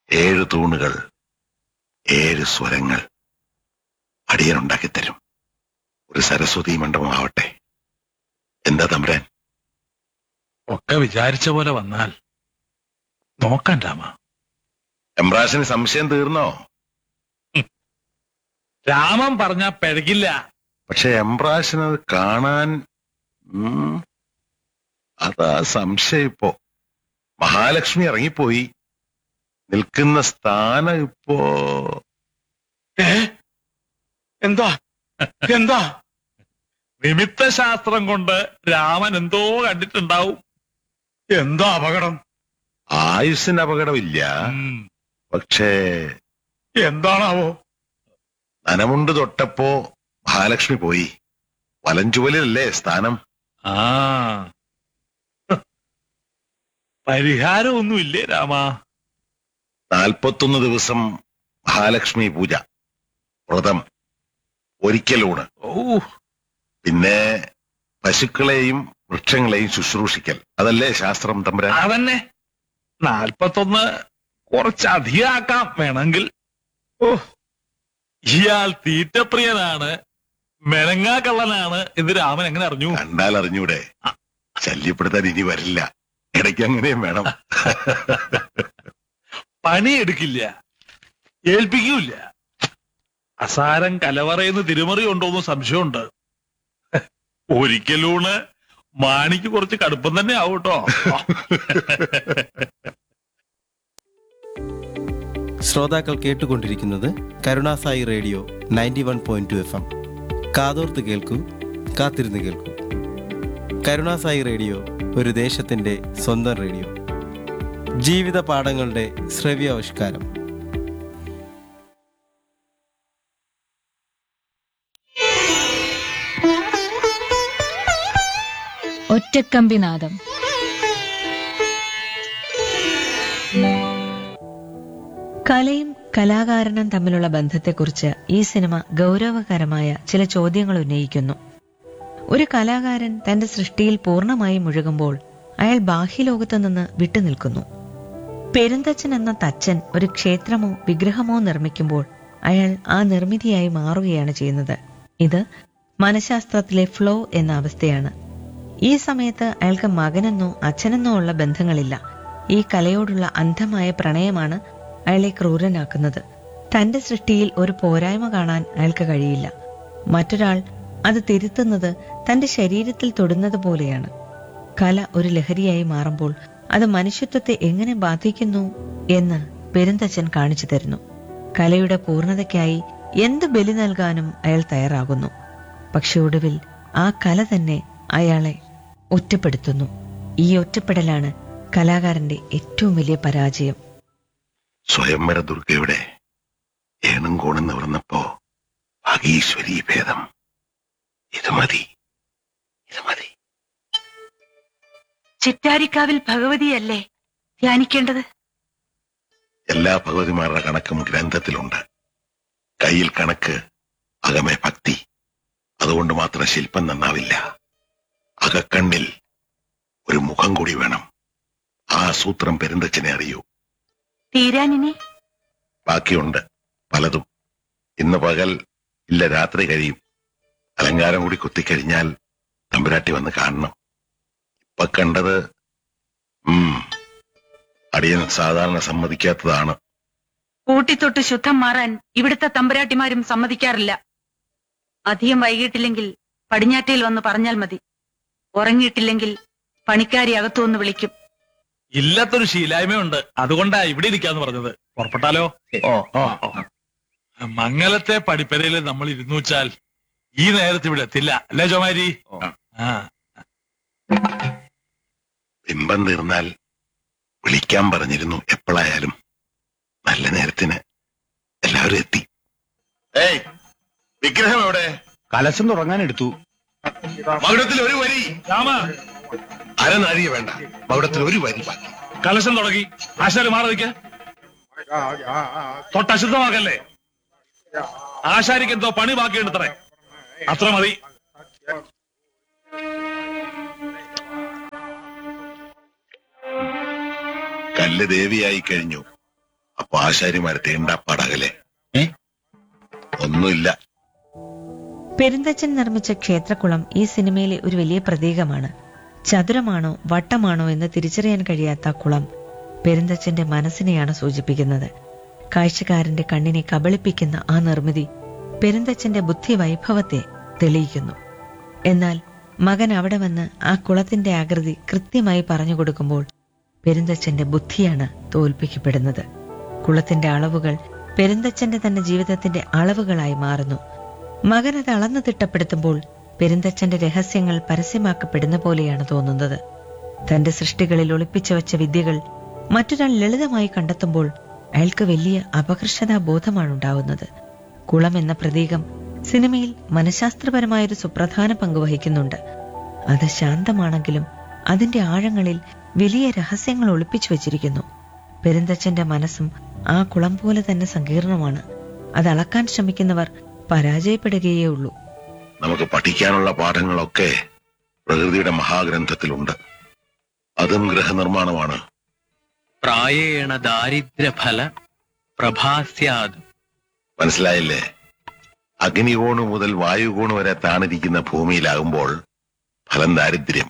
ഏഴ് തൂണുകൾ ഏഴ് സ്വരങ്ങൾ അടിയനുണ്ടാക്കി തരും ഒരു സരസ്വതി മണ്ഡപമാവട്ടെ എന്താ തമ്പുരാൻ ഒക്കെ വിചാരിച്ച പോലെ വന്നാൽ നോക്കാൻ രാമ എംബ്രാസിന് സംശയം തീർന്നോ രാമൻ പറഞ്ഞ പിഴകില്ല പക്ഷെ എംബ്രാസിന് അത് കാണാൻ ഉം, അതാ സംശയം ഇപ്പോ മഹാലക്ഷ്മി ഇറങ്ങിപ്പോയി നിൽക്കുന്ന സ്ഥാനം ഇപ്പോ എന്താ എന്താ നിമിത്ത ശാസ്ത്രം കൊണ്ട് രാമൻ എന്തോ കണ്ടിട്ടുണ്ടാവും എന്താ അപകടം ആയുസ്സിന് അപകടമില്ല ഉം. പക്ഷേ എന്താണാവോ നനമുണ്ട് തൊട്ടപ്പോ മഹാലക്ഷ്മി പോയി വലഞ്ചുവലിലല്ലേ സ്ഥാനം ആ പരിഹാരമൊന്നുമില്ലേ രാമ നാൽപ്പത്തൊന്ന് ദിവസം മഹാലക്ഷ്മി പൂജ വ്രതം ഒരിക്കലൂണ് ഓ പിന്നെ പശുക്കളെയും വൃക്ഷങ്ങളെയും ശുശ്രൂഷിക്കൽ അതല്ലേ ശാസ്ത്രം തമ്പുരാൻ അതന്നെ നാൽപ്പത്തൊന്ന് കുറച്ചധികമാക്കാം വേണമെങ്കിൽ ഓ ഇയാൾ തീറ്റപ്രിയനാണ് മെനങ്ങാക്കള്ളനാണ് എന്ന് രാമൻ എങ്ങനെ അറിഞ്ഞു കണ്ടാൽ അറിഞ്ഞൂടെ ശല്യപ്പെടുത്താൻ ഇനി വരില്ല ഇടയ്ക്ക് അങ്ങനെയും വേണം പണിയെടുക്കില്ല ഏൽപ്പിക്കൂല അസാരം കലവറയെന്ന് തിരുമറി ഉണ്ടോന്ന് സംശയമുണ്ട് ഒരിക്കലൂണ് മാണിക്ക് കുറച്ച് കടുപ്പം തന്നെ ആവും കേട്ടോ ശ്രോതാക്കൾ കേട്ടുകൊണ്ടിരിക്കുന്നത് Karunasai radio ninety one point two F M കാതോർത്ത് കേൾക്കൂ കാത്തിരുന്ന് കേൾക്കൂ കരുണാസായി റേഡിയോ ഒരു ദേശത്തിൻ്റെ സ്വന്തം റേഡിയോ ജീവിത പാഠങ്ങളുടെ ശ്രവ്യാവിഷ്കാരം ഒറ്റക്കമ്പിനാദം കലയും കലാകാരനും തമ്മിലുള്ള ബന്ധത്തെക്കുറിച്ച് ഈ സിനിമ ഗൗരവകരമായ ചില ചോദ്യങ്ങൾ ഉന്നയിക്കുന്നു ഒരു കലാകാരൻ തന്റെ സൃഷ്ടിയിൽ പൂർണ്ണമായി മുഴുകുമ്പോൾ അയാൾ ബാഹ്യലോകത്തു നിന്ന് വിട്ടുനിൽക്കുന്നു പെരുന്തച്ചൻ എന്ന തച്ചൻ ഒരു ക്ഷേത്രമോ വിഗ്രഹമോ നിർമ്മിക്കുമ്പോൾ അയാൾ ആ നിർമ്മിതിയായി മാറുകയാണ് ചെയ്യുന്നത് ഇത് മനഃശാസ്ത്രത്തിലെ ഫ്ലോ എന്ന അവസ്ഥയാണ് ഈ സമയത്ത് അയാൾക്ക് മകനെന്നോ അച്ഛനെന്നോ ഉള്ള ബന്ധങ്ങളില്ല ഈ കലയോടുള്ള അന്ധമായ പ്രണയമാണ് അയാളെ ക്രൂരനാക്കുന്നത് തന്റെ സൃഷ്ടിയിൽ ഒരു പോരായ്മ കാണാൻ അയാൾക്ക് കഴിയില്ല മറ്റൊരാൾ അത് തിരുത്തുന്നത് തന്റെ ശരീരത്തിൽ തൊടുന്നത് പോലെയാണ് കല ഒരു ലഹരിയായി മാറുമ്പോൾ അത് മനുഷ്യത്വത്തെ എങ്ങനെ ബാധിക്കുന്നു എന്ന് പെരുന്തച്ചൻ കാണിച്ചു തരുന്നു കലയുടെ പൂർണ്ണതയ്ക്കായി എന്ത് ബലി നൽകാനും അയാൾ തയ്യാറാകുന്നു പക്ഷെ ഒടുവിൽ ആ കല തന്നെ അയാളെ ഒറ്റപ്പെടുത്തുന്നു ഈ ഒറ്റപ്പെടലാണ് കലാകാരന്റെ ഏറ്റവും വലിയ പരാജയം സ്വയംവര ദുർഗയുടെ ഏണും കോണും നിവർന്നപ്പോ ഭാഗീശ്വരി ഭേദം ഇത് മതി ഇത് മതി ചിറ്റാരിക്കാവിൽ ഭഗവതിയല്ലേ ധ്യാനിക്കേണ്ടത് എല്ലാ ഭഗവതിമാരുടെ കണക്കും ഗ്രന്ഥത്തിലുണ്ട് കയ്യിൽ കണക്ക് അകമേ ഭക്തി അതുകൊണ്ട് മാത്രം ശില്പം നന്നാവില്ല അകക്കണ്ണിൽ ഒരു മുഖം കൂടി വേണം ആ സൂത്രം പെരുന്തച്ഛനെ അറിയൂ തീരാനിനി ബാക്കിയുണ്ട് പലതും ഇന്ന് പകൽ ഇല്ല രാത്രി കഴിയും അലങ്കാരം കൂടി കുത്തിക്കഴിഞ്ഞാൽ തമ്പുരാട്ടി വന്ന് കാണണം ഇപ്പൊ കണ്ടത് ഉം അടിയൻ സാധാരണ സമ്മതിക്കാത്തതാണ് കൂട്ടിത്തൊട്ട് ശുദ്ധം മാറാൻ ഇവിടുത്തെ തമ്പുരാട്ടിമാരും സമ്മതിക്കാറില്ല അധികം വൈകിട്ടില്ലെങ്കിൽ പടിഞ്ഞാറ്റയിൽ വന്ന് പറഞ്ഞാൽ മതി ഉറങ്ങിയിട്ടില്ലെങ്കിൽ പണിക്കാരി അകത്തു വന്ന് വിളിക്കും ഇല്ലാത്തൊരു ശീലായ്മയുണ്ട് അതുകൊണ്ടാ ഇവിടെ ഇരിക്കാന്ന് പറഞ്ഞത് പുറപ്പെട്ടാലോ ഓ ഓ ഓ. മംഗലത്തെ പടിപ്പരയിൽ നമ്മൾ ഇരുന്നു വെച്ചാൽ ഈ നേരത്ത് ഇവിടെ എത്തില്ല അല്ലേ ജോമാരി ആ ബിംബം തീർന്നാൽ വിളിക്കാൻ പറഞ്ഞിരുന്നു എപ്പോഴായാലും നല്ല നേരത്തിന് എല്ലാവരും എത്തി ഏയ് വിഗ്രഹം എവിടെ കലശം തുടങ്ങാൻ എടുത്തു മകുടത്തിൽ ഒരു വരി രാമ അരനാഴിക വേണ്ട മകുടത്തിൽ ഒരു വരി ബാക്കി കലശം തുടങ്ങി ആശാരി മാറി നിൽക്ക തൊട്ടശുദ്ധമാക്കല്ലേ ആശാരിക്ക് എന്തോ പണി ബാക്കിയുണ്ടത്രേ അത്ര മതി കല്ല് ദേവിയായി കഴിഞ്ഞു അപ്പൊ ആശാരിമാരെ തേണ്ടാപ്പാടകലെ ഏ? ഒന്നുമില്ല പെരുന്തച്ചൻ നിർമ്മിച്ച ക്ഷേത്രക്കുളം ഈ സിനിമയിലെ ഒരു വലിയ പ്രതീകമാണ് ചതുരമാണോ വട്ടമാണോ എന്ന് തിരിച്ചറിയാൻ കഴിയാത്ത ആ കുളം പെരുന്തച്ചന്റെ മനസ്സിനെയാണ് സൂചിപ്പിക്കുന്നത് കാഴ്ചക്കാരന്റെ കണ്ണിനെ കബളിപ്പിക്കുന്ന ആ നിർമ്മിതി പെരുന്തച്ചന്റെ ബുദ്ധി വൈഭവത്തെ തെളിയിക്കുന്നു എന്നാൽ മകൻ അവിടെ വന്ന് ആ കുളത്തിന്റെ ആകൃതി കൃത്യമായി പറഞ്ഞു കൊടുക്കുമ്പോൾ പെരുന്തച്ചന്റെ ബുദ്ധിയാണ് തോൽപ്പിക്കപ്പെടുന്നത് കുളത്തിന്റെ അളവുകൾ പെരുന്തച്ചന്റെ തന്നെ ജീവിതത്തിന്റെ അളവുകളായി മാറുന്നു മകൻ അത് അളന്നു തിട്ടപ്പെടുത്തുമ്പോൾ പെരുന്തച്ചന്റെ രഹസ്യങ്ങൾ പരസ്യമാക്കപ്പെടുന്ന പോലെയാണ് തോന്നുന്നത് തന്റെ സൃഷ്ടികളിൽ ഒളിപ്പിച്ചു വച്ച വിദ്യകൾ മറ്റൊരാൾ ലളിതമായി കണ്ടെത്തുമ്പോൾ അയാൾക്ക് വലിയ അപകർഷതാ ബോധമാണ് ഉണ്ടാവുന്നത് കുളം എന്ന പ്രതീകം സിനിമയിൽ മനഃശാസ്ത്രപരമായൊരു സുപ്രധാന പങ്ക് വഹിക്കുന്നുണ്ട് അത് ശാന്തമാണെങ്കിലും അതിന്റെ ആഴങ്ങളിൽ വലിയ രഹസ്യങ്ങൾ ഒളിപ്പിച്ചു വച്ചിരിക്കുന്നു പെരുന്തച്ചന്റെ മനസ്സും ആ കുളം പോലെ തന്നെ സങ്കീർണമാണ് അത് അളക്കാൻ ശ്രമിക്കുന്നവർ പരാജയപ്പെടുകയേ ഉള്ളൂ നമുക്ക് പഠിക്കാനുള്ള പാഠങ്ങളൊക്കെ പ്രകൃതിയുടെ മഹാഗ്രന്ഥത്തിലുണ്ട് അതും ഗൃഹനിർമ്മാണമാണ് പ്രായേണ ദാരിദ്ര്യഫല പ്രഭാസ്യാത് മനസ്സിലായില്ലേ അഗ്നികോണ് മുതൽ വായുകോണ് വരെ താണിരിക്കുന്ന ഭൂമിയിലാകുമ്പോൾ ഫലം ദാരിദ്ര്യം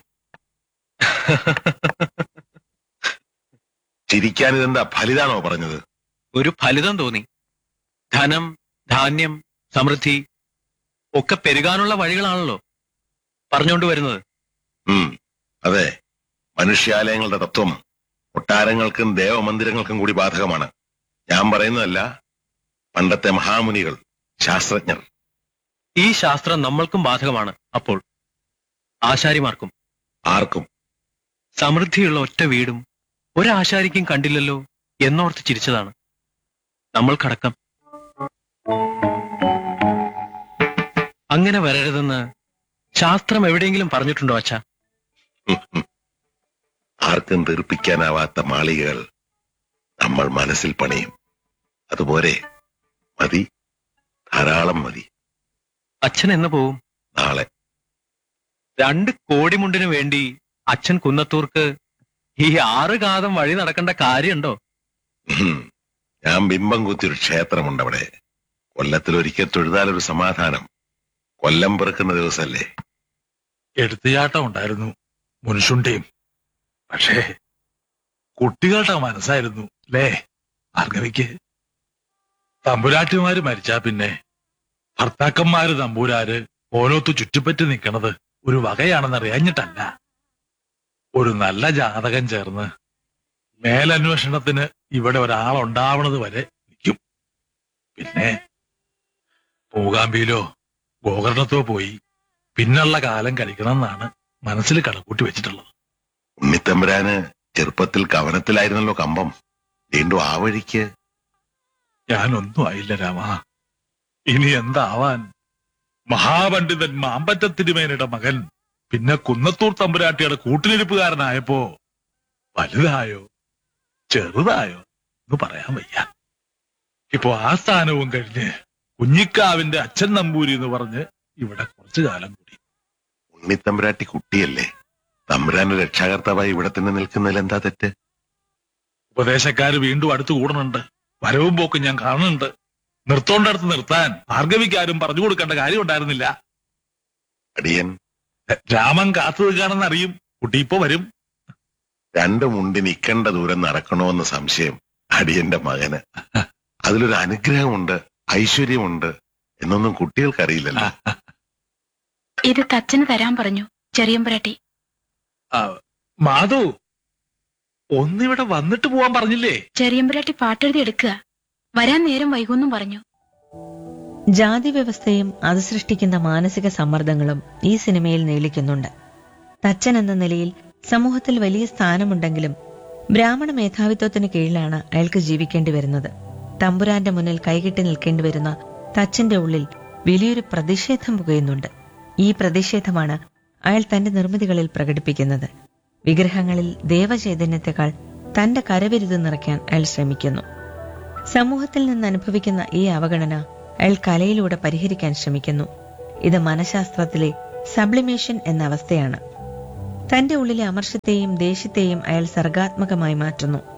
ചിരിക്കാൻ ഇതെന്താ ഫലിതാണോ പറഞ്ഞത് ഒരു ഫലിതം തോന്നി ധനം ധാന്യം സമൃദ്ധി ഒക്കെ പെരുകാനുള്ള വഴികളാണല്ലോ പറഞ്ഞുകൊണ്ട് വരുന്നത് ഉം അതെ മനുഷ്യാലയങ്ങളുടെ തത്വം കൊട്ടാരങ്ങൾക്കും ദേവമന്ദിരങ്ങൾക്കും കൂടി ബാധകമാണ് ഞാൻ പറയുന്നതല്ല പണ്ടത്തെ മഹാമുനികൾ ശാസ്ത്രജ്ഞർ ഈ ശാസ്ത്രം നമ്മൾക്കും ബാധകമാണ് അപ്പോൾ ആശാരിമാർക്കും ആർക്കും സമൃദ്ധിയുള്ള ഒറ്റ വീടും ഒരാശാരിക്കും കണ്ടില്ലല്ലോ എന്നോർത്ത് ചിരിച്ചതാണ് നമ്മൾക്കടക്കം അങ്ങനെ വരരുതെന്ന് ശാസ്ത്രം എവിടെയെങ്കിലും പറഞ്ഞിട്ടുണ്ടോ അച്ഛാ ആർക്കും തീർപ്പിക്കാനാവാത്ത മാളികകൾ നമ്മൾ മനസ്സിൽ പണിയും അതുപോലെ മതി ധാരാളം മതി അച്ഛൻ എന്ന് പോവും നാളെ രണ്ട് കോടിമുണ്ടിനു വേണ്ടി അച്ഛൻ കുന്നത്തൂർക്ക് ഈ ആറ് കാതം വഴി നടക്കേണ്ട കാര്യമുണ്ടോ ഉം. ഞാൻ ബിംബം കുത്തിയൊരു ക്ഷേത്രമുണ്ട് അവിടെ കൊല്ലത്തിൽ ഒരിക്കൽ തൊഴുതാലൊരു സമാധാനം കൊല്ലം പെറുക്കുന്ന ദിവസമല്ലേ എടുത്തുചാട്ടം ഉണ്ടായിരുന്നു മുനുഷുണ്ടിയും പക്ഷേ കുട്ടികളുടെ മനസ്സായിരുന്നു അല്ലേ ഭാർഗവിക്ക് തമ്പുരാട്ടിമാര് മരിച്ചാ പിന്നെ ഭർത്താക്കന്മാര് തമ്പുരാര് ഓരോത്തു ചുറ്റിപ്പറ്റി നിൽക്കണത് ഒരു വകയാണെന്ന് അറിയാഞ്ഞിട്ടല്ല ഒരു നല്ല ജാതകം ചേർന്ന് മേലന്വേഷണത്തിന് ഇവിടെ ഒരാളുണ്ടാവണത് വരെ നിൽക്കും പിന്നെ മൂകാംബിയിലോ ഗോകർണത്തോ പോയി പിന്നുള്ള കാലം കഴിക്കണമെന്നാണ് മനസ്സിൽ കണക്കൂട്ടി വെച്ചിട്ടുള്ളത് ഉണ്ണിത്തമ്പുരാന് ചെറുപ്പത്തിൽ കവനത്തിലായിരുന്നല്ലോ കമ്പം വീണ്ടും ആ വഴിക്ക് ഞാനൊന്നും ആയില്ല രാമ ഇനി എന്താവാൻ മഹാപണ്ഡിതൻ മാമ്പറ്റ തിരുമേനയുടെ മകൻ പിന്നെ കുന്നത്തൂർ തമ്പുരാട്ടിയുടെ കൂട്ടിനിരിപ്പുകാരനായപ്പോ വലുതായോ ചെറുതായോ എന്ന് പറയാൻ വയ്യ ഇപ്പൊ ആ സ്ഥാനവും കഴിഞ്ഞ് കുഞ്ഞിക്കാവിന്റെ അച്ഛൻ നമ്പൂരി എന്ന് പറഞ്ഞ് ഇവിടെ കുറച്ചു കാലം കൂടി ഉണ്ണിത്തമ്പുരാട്ടി കുട്ടിയല്ലേ തമ്പുരാന്റെ രക്ഷാകർത്താവായി ഇവിടെ തന്നെ നിൽക്കുന്നതിൽ എന്താ തെറ്റ് ഉപദേശക്കാര് വീണ്ടും അടുത്ത് കൂടുന്നുണ്ട് വരവും പോക്കും ഞാൻ കാണുന്നുണ്ട് നിർത്തോണ്ടടുത്ത് നിർത്താൻ ഭാർഗവിക്കാരും പറഞ്ഞു കൊടുക്കേണ്ട കാര്യം ഉണ്ടായിരുന്നില്ല അടിയൻ രാമൻ കാത്തു നിൽക്കാണെന്ന് അറിയും കുട്ടി ഇപ്പൊ വരും രണ്ടു മുണ്ടി നിൽക്കേണ്ട ദൂരം നടക്കണോന്ന് സംശയം അടിയന്റെ മകന് അതിലൊരു അനുഗ്രഹമുണ്ട് ഐശ്വര്യമുണ്ട് എന്നൊന്നും കുട്ടികൾക്കറിയില്ലല്ലോ ഇത് തച്ചന് തരാൻ പറഞ്ഞു ചെറിയമ്പുരാട്ടി ആ, മാധു ഒന്നിവിടെ വന്നിട്ട് പോവാൻ പറഞ്ഞില്ലേ ചെറിയമ്പുരാട്ടി പാട്ടെഴുതി എടുക്കുക വരാൻ നേരം വൈകുമെന്നും പറഞ്ഞു ജാതി വ്യവസ്ഥയും അത് സൃഷ്ടിക്കുന്ന മാനസിക സമ്മർദ്ദങ്ങളും ഈ സിനിമയിൽ നീളിക്കുന്നുണ്ട് തച്ചൻ എന്ന നിലയിൽ സമൂഹത്തിൽ വലിയ സ്ഥാനമുണ്ടെങ്കിലും ബ്രാഹ്മണ മേധാവിത്വത്തിന് കീഴിലാണ് അയാൾക്ക് ജീവിക്കേണ്ടി വരുന്നത് തമ്പുരാന്റെ മുന്നിൽ കൈകെട്ടി നിൽക്കേണ്ടി വരുന്ന തച്ചന്റെ ഉള്ളിൽ വലിയൊരു പ്രതിഷേധം പുകയുന്നുണ്ട് ഈ പ്രതിഷേധമാണ് അയാൾ തന്റെ നിർമ്മിതികളിൽ പ്രകടിപ്പിക്കുന്നത് വിഗ്രഹങ്ങളിൽ ദേവചൈതന്യത്തെക്കാൾ തന്റെ കരവിരുത് നിറയ്ക്കാൻ അയാൾ ശ്രമിക്കുന്നു സമൂഹത്തിൽ നിന്ന് അനുഭവിക്കുന്ന ഈ അവഗണന അയാൾ കലയിലൂടെ പരിഹരിക്കാൻ ശ്രമിക്കുന്നു ഇത് മനഃശാസ്ത്രത്തിലെ സബ്ലിമേഷൻ എന്ന അവസ്ഥയാണ് തന്റെ ഉള്ളിലെ അമർഷത്തെയും ദേഷ്യത്തെയും അയാൾ സർഗാത്മകമായി മാറ്റുന്നു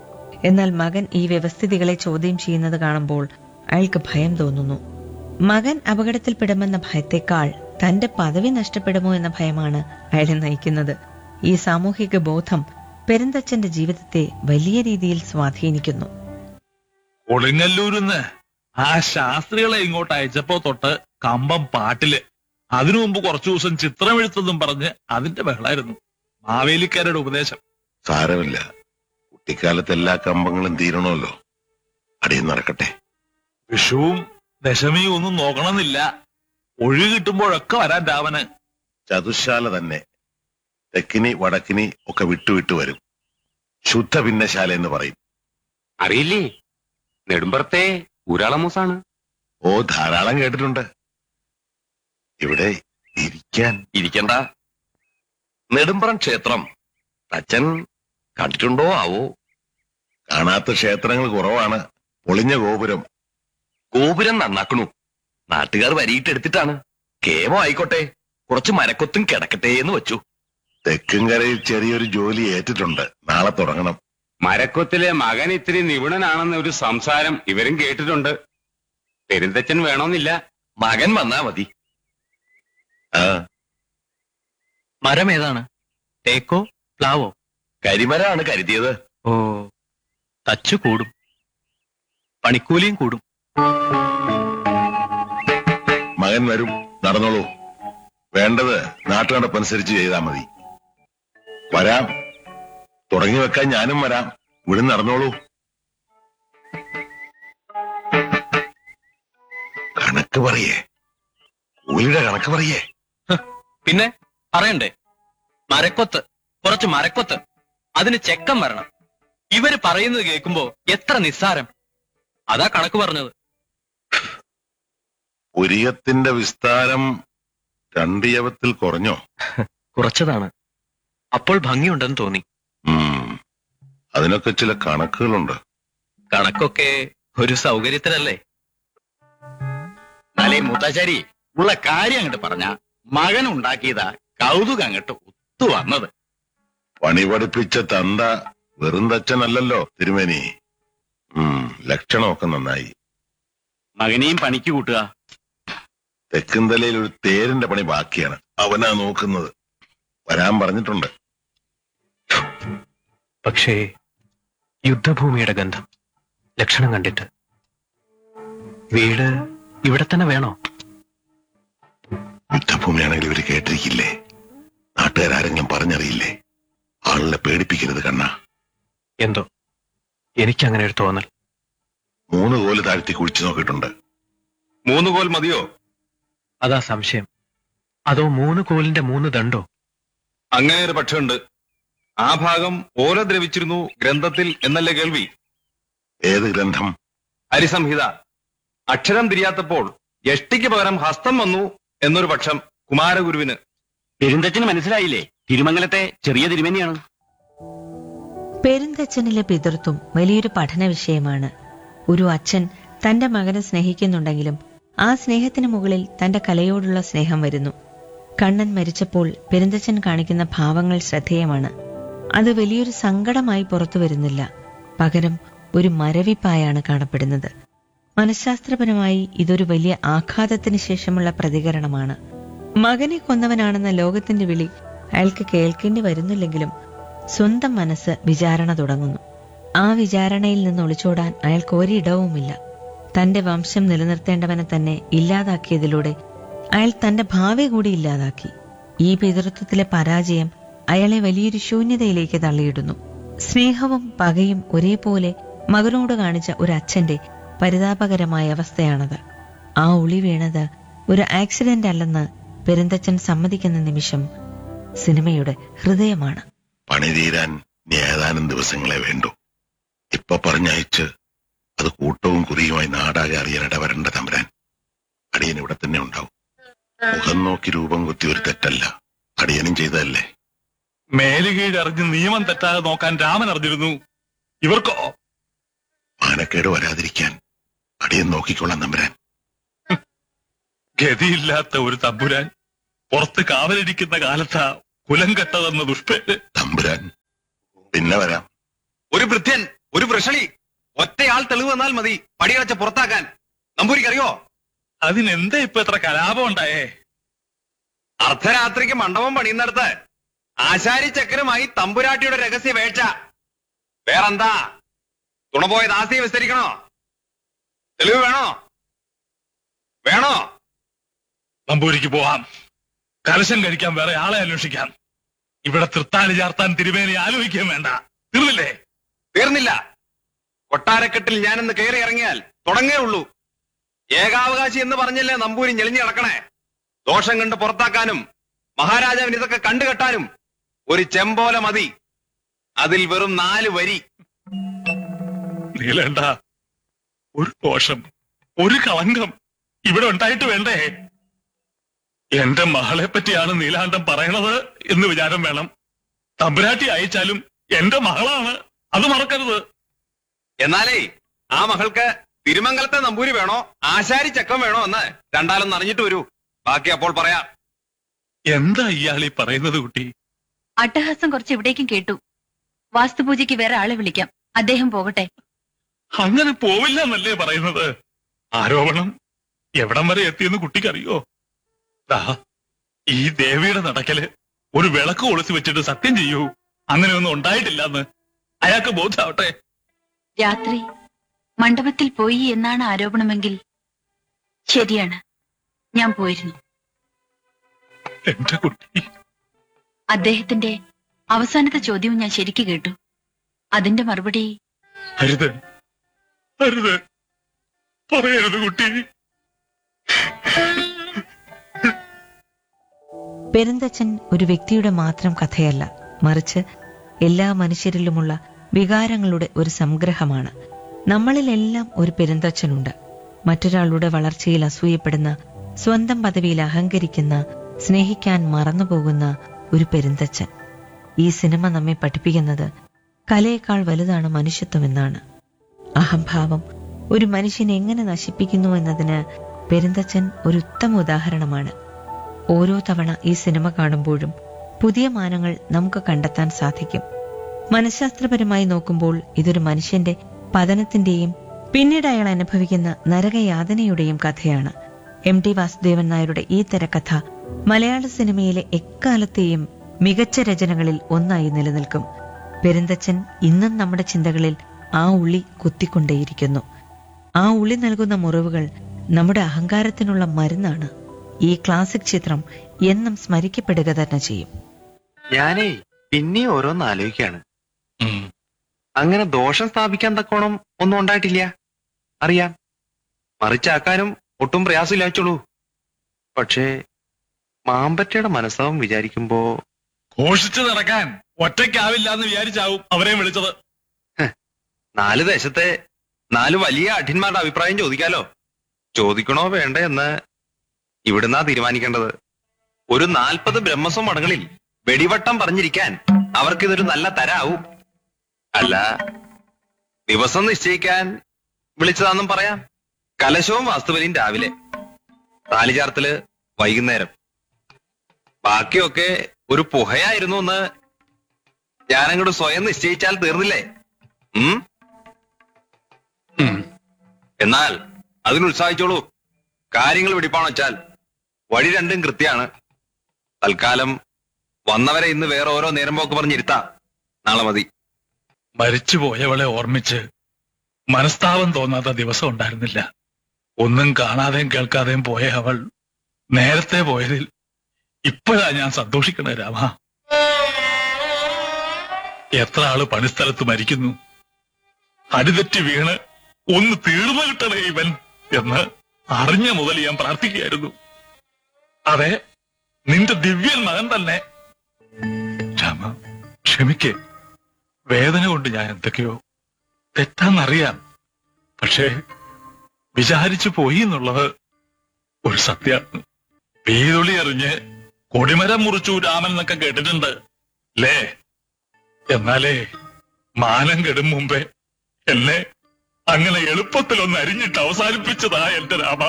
എന്നാൽ മകൻ ഈ വ്യവസ്ഥിതികളെ ചോദ്യം ചെയ്യുന്നത് കാണുമ്പോൾ അയാൾക്ക് ഭയം തോന്നുന്നു മകൻ അപകടത്തിൽപ്പെടുമെന്ന ഭയത്തെക്കാൾ തന്റെ പദവി നഷ്ടപ്പെടുമോ എന്ന ഭയമാണ് അയാളെ നയിക്കുന്നത് ഈ സാമൂഹിക ബോധം പെരുന്തച്ഛന്റെ ജീവിതത്തെ വലിയ രീതിയിൽ സ്വാധീനിക്കുന്നു കൊടുങ്ങല്ലൂരിന്ന് ആ ശാസ്ത്രികളെ ഇങ്ങോട്ട് അയച്ചപ്പോ തൊട്ട് കമ്പം പാട്ടില് അതിനു മുമ്പ് കുറച്ചു ദിവസം ചിത്രമെഴുത്തെന്നും പറഞ്ഞ് അതിന്റെ ബഹളായിരുന്നു മാവേലിക്കാരുടെ ഉപദേശം സാരമില്ല കുട്ടിക്കാലത്ത് എല്ലാ കമ്പങ്ങളും തീരണമല്ലോ അടിയും നടക്കട്ടെ വിഷുവും ദശമിയും ഒന്നും നോക്കണമെന്നില്ല ഒഴി കിട്ടുമ്പോഴൊക്കെ വരാൻ രാമന് ചതുശാല തന്നെ തെക്കിനി വടക്കിനി ഒക്കെ വിട്ടുവിട്ട് വരും ശുദ്ധ ഭിന്നശാല എന്ന് പറയും അറിയില്ലേ നെടുമ്പറത്തെ ഊരാളമൂസാണ് ഓ ധാരാളം കേട്ടിട്ടുണ്ട് ഇവിടെ ഇരിക്കാൻ ഇരിക്കണ്ട നെടുമ്പറം ക്ഷേത്രം അച്ഛൻ കണ്ടിട്ടുണ്ടോ ആവോ കാണാത്ത ക്ഷേത്രങ്ങൾ കുറവാണ് പൊളിഞ്ഞ ഗോപുരം ഗോപുരം നന്നാക്കണു നാട്ടുകാർ വരിയിട്ടെടുത്തിട്ടാണ് കേമോ ആയിക്കോട്ടെ കുറച്ച് മരക്കൊത്തും കിടക്കട്ടെ എന്ന് വെച്ചു തെക്കുംകരയിൽ ചെറിയൊരു ജോലി ഏറ്റിട്ടുണ്ട് നാളെ തുടങ്ങണം മരക്കൊത്തിലെ മകൻ ഇത്തിരി നിപുണനാണെന്ന ഒരു സംസാരം ഇവരും കേട്ടിട്ടുണ്ട് പെരുന്തച്ഛൻ വേണമെന്നില്ല മകൻ വന്നാ മതി ആ മരം ഏതാണ് തേക്കോ പ്ലാവോ കരിമരാണ് കരുതിയത് ഓ തച്ചു കൂടും പണിക്കൂലിയും കൂടും മകൻ വരും നടന്നോളൂ വേണ്ടത് നാട്ടുനടപ്പനുസരിച്ച് ചെയ്താൽ മതി വരാം തുടങ്ങി വെക്കാൻ ഞാനും വരാം ഇവിടെ നടന്നോളൂ കണക്ക് പറയേ കൂലിയുടെ കണക്ക് പറയേ പിന്നെ പറയണ്ടേ മരക്കൊത്ത് കുറച്ച് മരക്കൊത്ത് അതിന് ചെക്കം വരണം ഇവര് പറയുന്നത് കേൾക്കുമ്പോ എത്ര നിസ്സാരം അതാ കണക്ക് പറഞ്ഞത് പുരിയത്തിന്റെ വിസ്താരം രണ്ടിയവത്തിൽ കുറഞ്ഞോ കുറച്ചതാണ് അപ്പോൾ ഭംഗിയുണ്ടെന്ന് തോന്നി ഉം അതിനൊക്കെ ചില കണക്കുകളുണ്ട് കണക്കൊക്കെ ഒരു സൗകര്യത്തിനല്ലേ അല്ലേ മുത്തശ്ശേരി ഉള്ള കാര്യം അങ്ങോട്ട് പറഞ്ഞ മകൻ ഉണ്ടാക്കിയതാ കൗതുകം അങ്ങോട്ട് ഒത്തു വന്നത് പണി പഠിപ്പിച്ച തന്ത വെറും തച്ചനല്ലല്ലോ തിരുമേനി ഉം ലക്ഷണമൊക്കെ നന്നായി മകനെയും പണിക്ക് കൂട്ടുക തെക്കുംതലയിൽ ഒരു തേരിന്റെ പണി ബാക്കിയാണ് അവനാ നോക്കുന്നത് വരാൻ പറഞ്ഞിട്ടുണ്ട് പക്ഷേ യുദ്ധഭൂമിയുടെ ഗന്ധം ലക്ഷണം കണ്ടിട്ട് വീട് ഇവിടെ തന്നെ വേണോ യുദ്ധഭൂമിയാണെങ്കിൽ ഇവര് കേട്ടിരിക്കില്ലേ നാട്ടുകാരെങ്കിലും പറഞ്ഞറിയില്ലേ ആളുകളെ പേടിപ്പിക്കരുത് കണ്ണ എന്തോ എനിക്കങ്ങനെ ഒരു തോന്നൽ മൂന്ന് കോല് താഴ്ത്തി കുഴിച്ചു നോക്കിയിട്ടുണ്ട് മൂന്ന് കോൽ മതിയോ അതാ സംശയം അതോ മൂന്ന് കോലിന്റെ മൂന്ന് ദണ്ടോ അങ്ങനെ ഒരു പക്ഷമുണ്ട് ആ ഭാഗം ഓല ദ്രവിച്ചിരുന്നു ഗ്രന്ഥത്തിൽ എന്നല്ലേ കേൾവി ഏത് ഗ്രന്ഥം ഹരിസംഹിത അക്ഷരം തിരിയാത്തപ്പോൾ യഷ്ടിക്ക് പകരം ഹസ്തം വന്നു എന്നൊരു പക്ഷം കുമാരഗുരുവിന് പെരുന്തച്ഛന് മനസ്സിലായില്ലേ തിരുമംഗലത്തെ ചെറിയ തിരുമേനിയാണ് പെരുന്തച്ഛനിലെ പിതൃത്വം വലിയൊരു പഠന വിഷയമാണ് ഒരു അച്ഛൻ തന്റെ മകനെ സ്നേഹിക്കുന്നുണ്ടെങ്കിലും ആ സ്നേഹത്തിന് മുകളിൽ തന്റെ കലയോടുള്ള സ്നേഹം വരുന്നു കണ്ണൻ മരിച്ചപ്പോൾ പെരുന്തച്ഛൻ കാണിക്കുന്ന ഭാവങ്ങൾ ശ്രദ്ധേയമാണ് അത് വലിയൊരു സങ്കടമായി പുറത്തു വരുന്നില്ല പകരം ഒരു മരവിപ്പായാണ് കാണപ്പെടുന്നത് മനഃശാസ്ത്രപരമായി ഇതൊരു വലിയ ആഘാതത്തിന് ശേഷമുള്ള പ്രതികരണമാണ് മകനെ കൊന്നവനാണെന്ന ലോകത്തിന്റെ വിളി അയാൾക്ക് കേൾക്കേണ്ടി വരുന്നില്ലെങ്കിലും സ്വന്തം മനസ്സ് വിചാരണ തുടങ്ങുന്നു ആ വിചാരണയിൽ നിന്ന് ഒളിച്ചോടാൻ അയാൾക്ക് ഒരിടവുമില്ല തന്റെ വംശം നിലനിർത്തേണ്ടവനെ തന്നെ ഇല്ലാതാക്കിയതിലൂടെ അയാൾ തന്റെ ഭാവി കൂടി ഇല്ലാതാക്കി ഈ പിതൃത്വത്തിലെ പരാജയം അയാളെ വലിയൊരു ശൂന്യതയിലേക്ക് തള്ളിയിടുന്നു സ്നേഹവും പകയും ഒരേപോലെ മകനോട് കാണിച്ച ഒരു അച്ഛന്റെ പരിതാപകരമായ അവസ്ഥയാണത് ആ ഉളി വീണത് ഒരു ആക്സിഡന്റ് അല്ലെന്ന് പെരുന്തച്ഛൻ സമ്മതിക്കുന്ന നിമിഷം സിനിമയുടെ ഹൃദയമാണ് പണി തീരാൻ ഇനി ഏതാനും ദിവസങ്ങളെ വേണ്ടൂ ഇപ്പൊ പറഞ്ഞയച്ച് അത് കൂട്ടവും കുറിയുമായി നാടാകെ അറിയാൻ ഇടവരേണ്ട തമ്പുരാൻ അടിയൻ ഇവിടെ തന്നെ ഉണ്ടാവും മുഖം നോക്കി രൂപം കുത്തി ഒരു തെറ്റല്ല അടിയനും ചെയ്തതല്ലേ മേലുകീഴ് അറിഞ്ഞ് നിയമം തെറ്റാതെ നോക്കാൻ രാമൻ അറിഞ്ഞിരുന്നു ഇവർക്കോ മാനക്കേട് വരാതിരിക്കാൻ അടിയൻ നോക്കിക്കൊള്ളാം തമ്പുരാൻ ഗതിയില്ലാത്ത ഒരു തമ്പുരാൻ പുറത്ത് കാവലിരിക്കുന്ന കാലത്താ കുലം കെട്ടതെന്ന ദുഷ്പേര് തമ്പുരാൻ പിന്നെ വരാം ഒരു ഭൃത്യൻ ഒരു വൃഷളി ഒറ്റയാൾ തെളിവ് വന്നാൽ മതി പടിയടച്ച് പുറത്താക്കാൻ നമ്പൂരിക്കറിയോ അതിനെന്താ ഇപ്പൊ എത്ര കലാപം ഉണ്ടായേ അർദ്ധരാത്രിക്ക് മണ്ഡപം പണിയുന്നിടത്ത് ആശാരി ചക്കരമായി തമ്പുരാട്ടിയുടെ രഹസ്യ വേഴ്ച വേറെന്താ തുണപോയ ദാസിയെ വിസ്തരിക്കണോ തെളിവ് വേണോ വേണോ നമ്പൂരിക്ക് പോവാം കലശം കഴിക്കാൻ വേറെ ആളെ അന്വേഷിക്കാം ഇവിടെ തൃത്താലി ചാർത്താൻ തിരുമേനി ആലോചിക്കുകയും വേണ്ട തീർന്നില്ലേ തീർന്നില്ല കൊട്ടാരക്കെട്ടിൽ ഞാനിന്ന് കയറി ഇറങ്ങിയാൽ തുടങ്ങേ ഉള്ളൂ ഏകാവകാശി എന്ന് പറഞ്ഞല്ലേ നമ്പൂരി ഞെളിഞ്ഞു കിടക്കണേ ദോഷം കണ്ട് പുറത്താക്കാനും മഹാരാജാവിന് ഇതൊക്കെ കണ്ടുകെട്ടാനും ഒരു ചെമ്പോല മതി അതിൽ വെറും നാല് വരി നീലേണ്ട ഒരു ദോഷം ഒരു കളങ്കം ഇവിടെ ഉണ്ടായിട്ട് വേണ്ടേ എന്റെ മകളെ പറ്റിയാണ് നീലാണ്ടൻ പറയണത് എന്ന് വിചാരം വേണം തമ്പുരാട്ടി അയച്ചാലും എന്റെ മകളാണ് അത് മറക്കരുത് എന്നാലേ ആ മകൾക്ക് തിരുമംഗലത്തെ നമ്പൂരി വേണോ ആശാരി ചക്കം വേണോ എന്ന് രണ്ടാലും അറിഞ്ഞിട്ട് വരൂ ബാക്കി അപ്പോൾ പറയാം എന്താ ഇയാൾ ഈ പറയുന്നത് കുട്ടി അട്ടഹാസം കുറച്ച് ഇവിടേക്കും കേട്ടു വാസ്തുപൂജയ്ക്ക് വേറെ ആളെ വിളിക്കാം അദ്ദേഹം പോകട്ടെ അങ്ങനെ പോവില്ല എന്നല്ലേ പറയുന്നത് ആരോപണം എവിടം വരെ എത്തിയെന്ന് കുട്ടിക്കറിയോ ദാ ഈ ദേവിയുടെ നടക്കല് ഒരു വിളക്ക് ഒളിച്ചു വെച്ചിട്ട് സത്യം ചെയ്യൂ അങ്ങനെയൊന്നും ഉണ്ടായിട്ടില്ലെന്ന് അയാൾക്ക് ബോധ്യമാവട്ടെ രാത്രി മണ്ഡപത്തിൽ പോയി എന്നാണ് ആരോപണമെങ്കിൽ ശരിയാണ് ഞാൻ പോയിരുന്നു എന്റെ കുട്ടി അദ്ദേഹത്തിന്റെ അവസാനത്തെ ചോദ്യവും ഞാൻ ശരിക്ക് കേട്ടു അതിന്റെ മറുപടി അരുത് അരുത് പറയരുത് കുട്ടി പെരുന്തച്ചൻ ഒരു വ്യക്തിയുടെ മാത്രം കഥയല്ല മറിച്ച് എല്ലാ മനുഷ്യരിലുമുള്ള വികാരങ്ങളുടെ ഒരു സംഗ്രഹമാണ് നമ്മളിലെല്ലാം ഒരു പെരുന്തച്ചനുണ്ട് മറ്റൊരാളുടെ വളർച്ചയിൽ അസൂയപ്പെടുന്ന സ്വന്തം പദവിയിൽ അഹങ്കരിക്കുന്ന സ്നേഹിക്കാൻ മറന്നുപോകുന്ന ഒരു പെരുന്തച്ചൻ ഈ സിനിമ നമ്മെ പഠിപ്പിക്കുന്നത് കലയേക്കാൾ വലുതാണ് മനുഷ്യത്വമെന്നാണ് അഹംഭാവം ഒരു മനുഷ്യനെ എങ്ങനെ നശിപ്പിക്കുന്നു എന്നതിന് പെരുന്തച്ചൻ ഒരു ഉത്തമ ഉദാഹരണമാണ് ഓരോ തവണ ഈ സിനിമ കാണുമ്പോഴും പുതിയ മാനങ്ങൾ നമുക്ക് കണ്ടെത്താൻ സാധിക്കും മനഃശാസ്ത്രപരമായി നോക്കുമ്പോൾ ഇതൊരു മനുഷ്യന്റെ പതനത്തിന്റെയും പിന്നീട് അയാൾ അനുഭവിക്കുന്ന നരകയാതനയുടെയും കഥയാണ് എം ടി വാസുദേവൻ നായരുടെ ഈ തിരക്കഥ മലയാള സിനിമയിലെ എക്കാലത്തെയും മികച്ച രചനകളിൽ ഒന്നായി നിലനിൽക്കും പെരുന്തച്ചൻ ഇന്നും നമ്മുടെ ചിന്തകളിൽ ആ ഉള്ളി കുത്തിക്കൊണ്ടേയിരിക്കുന്നു ആ ഉള്ളി നൽകുന്ന മുറിവുകൾ നമ്മുടെ അഹങ്കാരത്തിനുള്ള മരുന്നാണ് ഈ ക്ലാസിക് ചിത്രം എന്നും സ്മരിക്കപ്പെടുക തന്നെ ചെയ്യും ഞാനേ പിന്നെയും ഓരോന്ന് ആലോചിക്കാണ് അങ്ങനെ ദോഷം സ്ഥാപിക്കാൻ തക്കോണം ഒന്നും ഉണ്ടായിട്ടില്ല അറിയാം മറിച്ചാക്കാനും ഒട്ടും പ്രയാസമില്ലാച്ചോളൂ പക്ഷേ മാമ്പറ്റയുടെ മനസ്സാവും വിചാരിക്കുമ്പോ ഘോഷിച്ചു നടക്കാൻ ഒറ്റയ്ക്കാവില്ല എന്ന് വിചാരിച്ചാവും അവരെയും വിളിച്ചത് നാല് ദേശത്തെ നാല് വലിയ അഠിന്മാരുടെ അഭിപ്രായം ചോദിക്കാലോ ചോദിക്കണോ വേണ്ട എന്ന് ഇവിടുന്നാ തീരുമാനിക്കേണ്ടത് ഒരു നാൽപ്പത് ബ്രഹ്മസ്വം മടങ്ങളിൽ വെടിവട്ടം പറഞ്ഞിരിക്കാൻ അവർക്കിതൊരു നല്ല തരാവും അല്ല ദിവസം നിശ്ചയിക്കാൻ വിളിച്ചതാന്നും പറയാം കലശവും വാസ്തുവലിയും രാവിലെ താലിചാർത്തല് വൈകുന്നേരം ബാക്കിയൊക്കെ ഒരു പുഹയായിരുന്നു എന്ന് ഞാനങ്ങോട്ട് സ്വയം നിശ്ചയിച്ചാൽ തീർന്നില്ലേ ഉം എന്നാൽ അതിന് ഉത്സാഹിച്ചോളൂ കാര്യങ്ങൾ വെടിപ്പാണ് വെച്ചാൽ വഴി രണ്ടും കൃത്യാണ് തൽക്കാലം വന്നവരെ ഇന്ന് വേറെ ഓരോ നേരം പോക്ക് പറഞ്ഞിരുത്താ നാളെ മതി മരിച്ചുപോയവളെ ഓർമ്മിച്ച് മനസ്താപം തോന്നാത്ത ദിവസം ഉണ്ടായിരുന്നില്ല ഒന്നും കാണാതെയും കേൾക്കാതെയും പോയ അവൾ നേരത്തെ പോയതിൽ ഇപ്പോഴാ ഞാൻ സന്തോഷിക്കണേ രാമ എത്ര ആള് പണിസ്ഥലത്ത് മരിക്കുന്നു അടിതെറ്റി വീണ് ഒന്ന് തീർന്നു കിട്ടണേ ഇവൻ എന്ന് അറിഞ്ഞ മുതൽ ഞാൻ പ്രാർത്ഥിക്കുകയായിരുന്നു അതെ നിന്റെ ദിവ്യൻ മകൻ തന്നെ രാമ ക്ഷമിക്കേ വേദന കൊണ്ട് ഞാൻ എന്തൊക്കെയോ തെറ്റാന്നറിയാം പക്ഷേ വിചാരിച്ചു പോയി എന്നുള്ളത് ഒരു സത്യമാണ് വീതൊളി എറിഞ്ഞ് കൊടിമരം മുറിച്ചു രാമൻ എന്നൊക്കെ കേട്ടിട്ടുണ്ട് ലേ എന്നാലേ മാനം കെടും മുമ്പേ എന്നെ അങ്ങനെ എളുപ്പത്തിലൊന്ന് അരിഞ്ഞിട്ട് അവസാനിപ്പിച്ചതാ എന്റെ രാമ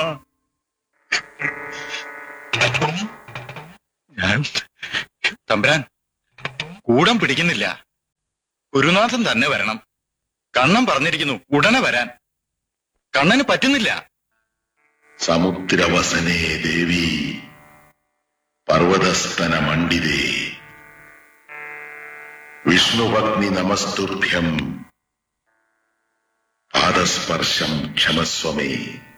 ഞാൻ തമ്പുരാൻ കൂടം പിടിക്കുന്നില്ല ഗുരുനാഥൻ തന്നെ വരണം കണ്ണൻ പറഞ്ഞിരിക്കുന്നു ഉടനെ വരാൻ കണ്ണന് പറ്റുന്നില്ല സമുദ്രവസനേ ദേവി പർവതസ്തന മണ്ഡിതേ വിഷ്ണുപത്നി നമസ്തുഭ്യം പാദസ്പർശം ക്ഷമസ്വമേ